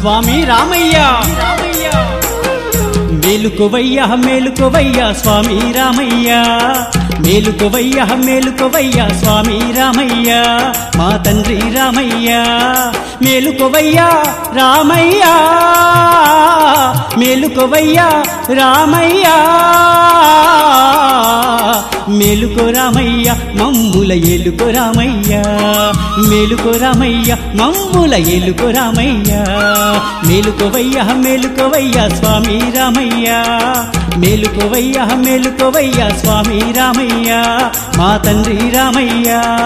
స్వామి రామయ్య మేలుకోవయ్యా మేలుకోవయ్యా స్వామి రామయ్య మేలుకోవయ్యా మేలుకోవయ్యా స్వామి రామయ్య మా తండ్రి రామయ్య మేలుకోవయ్యా రామయ్య మేలుకోవయ్యా రామయ్య మేలుకో రామయ్య మమ్ముల ఏలుకో రామయ్య మేలుకో రామయ్య మమ్ముల ఏలుకో రామయ్య మేలుకోవయ్య మేలుకోవయ్య స్వామి రామయ్య మేలుకోవయ్య మేలుకోవయ్య స్వామి రామయ్య మా తండ్రి రామయ్య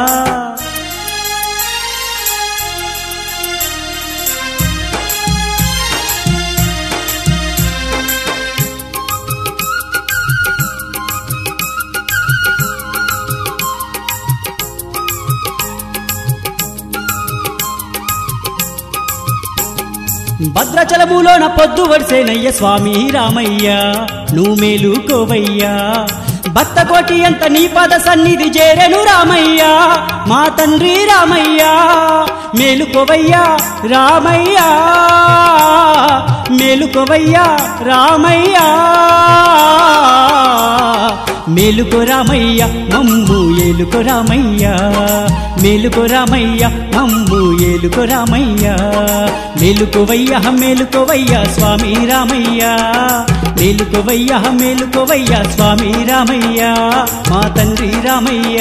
భద్రాచలములోన పొద్దు వడిసేనయ్య స్వామి రామయ్య నువ్వు మేలుకోవయ్యా భక్త కోటి అంత నీ పద సన్నిధి చేరెను రామయ్య మా తండ్రి రామయ్య మేలుకోవయ్యా రామయ్య మేలుకోవయ్యా రామయ్య మేలుకో రామయ్య మమ్ము ఏలుకో రామయ్య మేలుకో రామయ్య మమ్ము ఏలుకో రామయ్య మేలుకోవయ్య మేలుకోవయ్య స్వామి రామయ్య మేలుకోవయ్య మేలుకోవయ్య స్వామి రామయ్య మా తండ్రి రామయ్య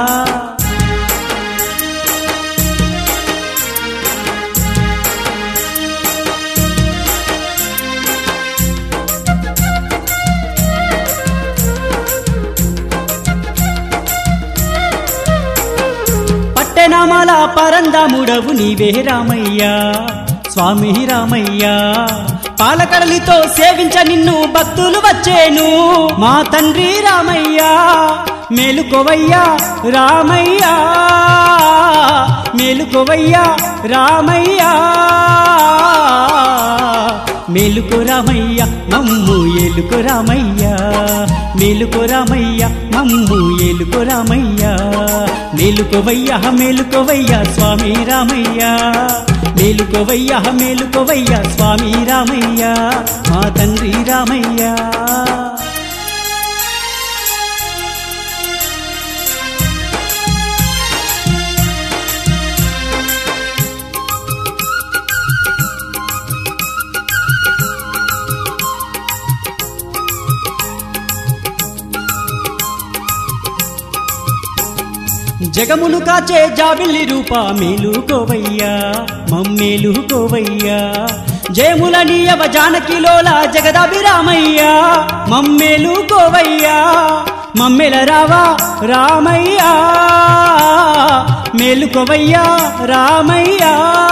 పట్టెనామాల పరందాముడవు నీవే రామయ్య స్వామి రామయ్య పాలకడలితో సేవించ నిన్ను భక్తులు వచ్చేను మా తండ్రి రామయ్య మేలుకోవయ్యా రామయ్య మేలుకోవయ్యా రామయ్య మేలుకో రామయ్య మమ్ము ఏలుకో రామయ్య మేలుకో రామయ్య మమ్ము ఏలుకో రామయ్య మేలుకోవయ్య మేలుకోవయ్య స్వామి రామయ్య మేలుకోవయ్య మేలుకోవయ్య స్వామి రామయ్య మా తండ్రి రామయ్య జగమును కాచే జాబిల్లి రూప మేలుకోవయ్యా మమ్మేలుకోవయ్యా జయముల నీయవ జానకిలోల జగదాభిరామయ్యా మమ్మేలుకోవయ్యా మమ్మెల రావా రామయ్యా మేలుకోవయ్యా రామయ్యా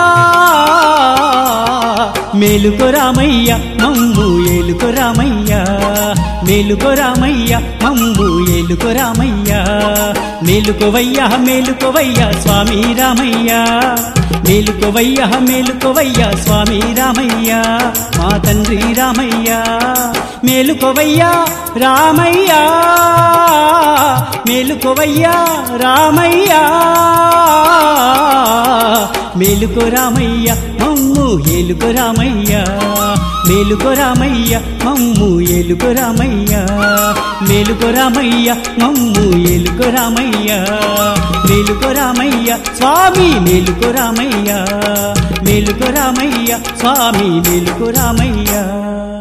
మేలుకో రామయ్య మమ్ము ఏలుకో రామయ్య మేలుకో రామయ్య మమ్ము ఏలుకో రామయ్య మేలుకోవయ్య మేలుకోవయ్య స్వామి రామయ్య మేలుకోవయ్య మేలుకోవయ్య స్వామి రామయ్య మా తండ్రి రామయ్య మేలుకోవయ్య రామయ్య మేలుకోవయ్య రామయ్య మేలుకో రామయ్య మమ్ము ఏలుకో రామయ్య మేలుకో రామయ్య మమ్ము ఏలుకో రామయ్య మేలుకో రామయ్య మమ్ము ఏలుకో రామయ్య మేలుకో రామయ్య స్వామి మేలుకో రామయ్య మేలుకో రామయ్య స్వామి మేలుకో రామయ్య